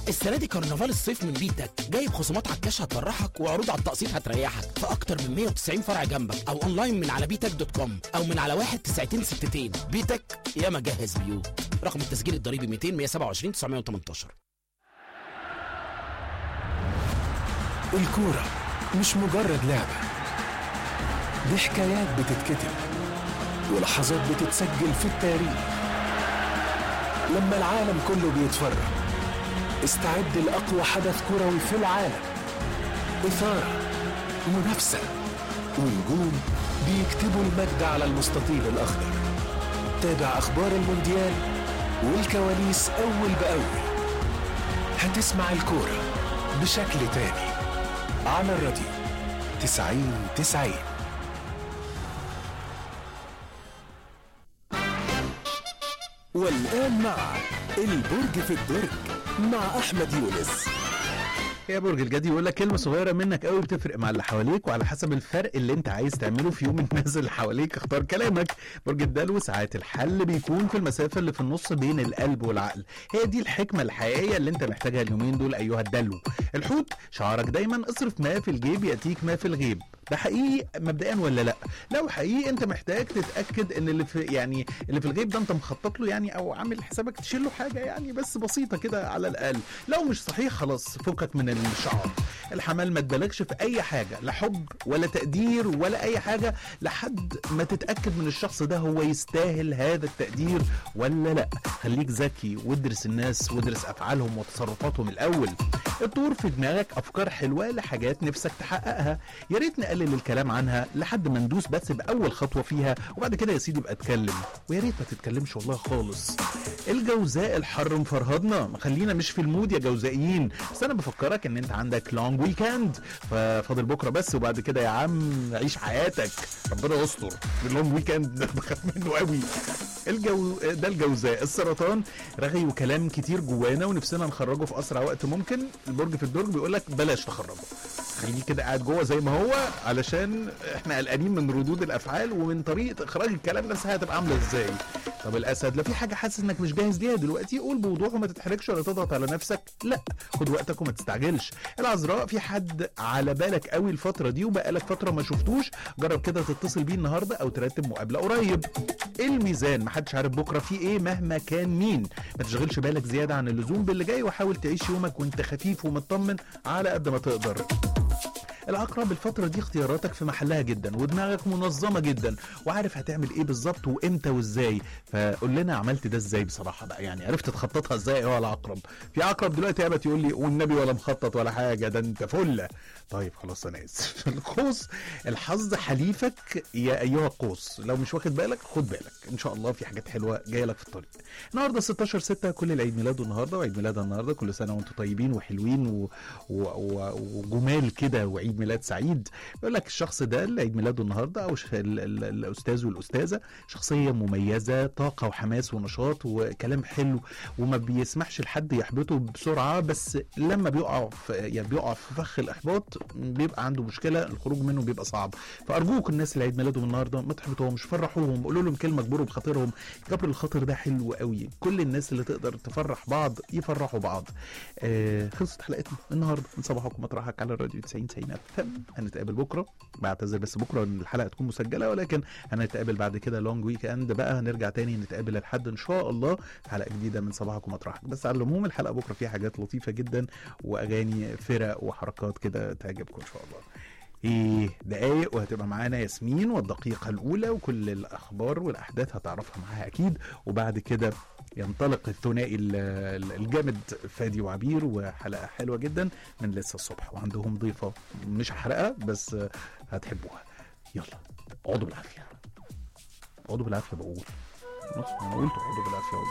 السنه دي كرنفال الصيف من بيتك جايب خصومات على الكاش هتفرحك وعروض على التقسيط هتريحك في اكتر من 190 فرع جنبك او اونلاين من على بيتك دوت كوم او من على واحد تسعتين ستتين بيتك يا مجهز بيوت رقم التسجيل الضريبي 200 127 918 الكورة مش مجرد لعبة دي حكايات بتتكتب ولحظات بتتسجل في التاريخ لما العالم كله بيتفرج استعد لأقوى حدث كروي في العالم إثارة منافسة ونجوم بيكتبوا المجد على المستطيل الأخضر تابع أخبار المونديال والكواليس أول بأول هتسمع الكورة بشكل تاني على الراديو تسعين تسعين والآن مع البرج في الدرج مع أحمد يونس يا برج الجدي يقول لك كلمه صغيره منك قوي بتفرق مع اللي حواليك وعلى حسب الفرق اللي انت عايز تعمله في يوم الناس اللي حواليك اختار كلامك برج الدلو ساعات الحل بيكون في المسافه اللي في النص بين القلب والعقل هي دي الحكمه الحقيقيه اللي انت محتاجها اليومين دول ايها الدلو الحوت شعارك دايما اصرف ما في الجيب ياتيك ما في الغيب ده حقيقي مبدئيا ولا لا لو حقيقي انت محتاج تتاكد ان اللي في يعني اللي في الغيب ده انت مخطط له يعني او عامل حسابك تشيل له حاجه يعني بس بسيطه كده على الاقل لو مش صحيح خلاص فكك من الشعار الحمال ما تبالغش في اي حاجه لا حب ولا تقدير ولا اي حاجه لحد ما تتاكد من الشخص ده هو يستاهل هذا التقدير ولا لا خليك ذكي وادرس الناس وادرس افعالهم وتصرفاتهم الاول الطور في دماغك افكار حلوه لحاجات نفسك تحققها يا ريت نقلل الكلام عنها لحد ما ندوس بس باول خطوه فيها وبعد كده يا سيدي ابقى اتكلم ويا ريت ما تتكلمش والله خالص الجوزاء الحر مفرهدنا خلينا مش في المود يا جوزائيين بس انا بفكرك ان انت عندك لونج ويكند ففاضل بكره بس وبعد كده يا عم عيش حياتك ربنا يستر اللونج ويكند بخاف منه قوي الجو ده الجوزاء السرطان رغي وكلام كتير جوانا ونفسنا نخرجه في اسرع وقت ممكن البرج في الدرج بيقول لك بلاش تخرجه خليه كده قاعد جوه زي ما هو علشان احنا قلقانين من ردود الافعال ومن طريقه اخراج الكلام نفسها هتبقى عامله ازاي طب الاسد لو في حاجه حاسس انك مش جاهز ليها دلوقتي قول بوضوح وما تتحركش ولا تضغط على نفسك لا خد وقتك وما تستعجلش العذراء في حد على بالك قوي الفتره دي وبقالك فتره ما شفتوش جرب كده تتصل بيه النهارده او ترتب مقابله قريب الميزان محدش عارف بكره في ايه مهما كان مين ما تشغلش بالك زياده عن اللزوم باللي جاي وحاول تعيش يومك وانت خفيف ومطمن على قد ما تقدر العقرب الفترة دي اختياراتك في محلها جدا ودماغك منظمة جدا وعارف هتعمل ايه بالظبط وامتى وازاي فقول لنا عملت ده ازاي بصراحة بقى يعني عرفت تخططها ازاي هو العقرب في عقرب دلوقتي قامت يقول لي والنبي ولا مخطط ولا حاجة ده انت فلة طيب خلاص انا اسف القوس الحظ حليفك يا ايها القوس لو مش واخد بالك خد بالك ان شاء الله في حاجات حلوة جاية لك في الطريق النهارده 16 6 كل العيد ميلاده النهارده وعيد ميلادها النهارده كل سنة وانتم طيبين وحلوين و... و... و... وجمال كده وعيد ميلاد سعيد بيقول لك الشخص ده اللي عيد ميلاده النهارده او ش- ال- ال- الاستاذ والاستاذه شخصيه مميزه طاقه وحماس ونشاط وكلام حلو وما بيسمحش لحد يحبطه بسرعه بس لما بيقع في يعني بيقع في فخ الاحباط بيبقى عنده مشكله الخروج منه بيبقى صعب فارجوك الناس اللي عيد ميلادهم النهارده ما تحبطوهمش فرحوهم قولوا لهم كلمه اجبروا بخاطرهم جبر الخاطر ده حلو قوي كل الناس اللي تقدر تفرح بعض يفرحوا بعض آه خلصت حلقتنا النهارده من صباحكم مطرحك على الراديو 90 90 اف هنتقابل بكره بعتذر بس بكره ان الحلقه تكون مسجله ولكن هنتقابل بعد كده لونج ويك اند بقى هنرجع تاني نتقابل لحد ان شاء الله في حلقه جديده من صباحكم مطرحك بس على العموم الحلقه بكره فيها حاجات لطيفه جدا واغاني فرق وحركات كده تعجبكم ان شاء الله ايه دقايق وهتبقى معانا ياسمين والدقيقة الأولى وكل الأخبار والأحداث هتعرفها معاها أكيد وبعد كده ينطلق الثنائي ال- ال- الجامد فادي وعبير وحلقة حلوة جدا من لسه الصبح وعندهم ضيفة مش هحرقها بس هتحبوها يلا اقعدوا بالعافية اقعدوا بالعافية بقول نص انا قلت اقعدوا بالعافية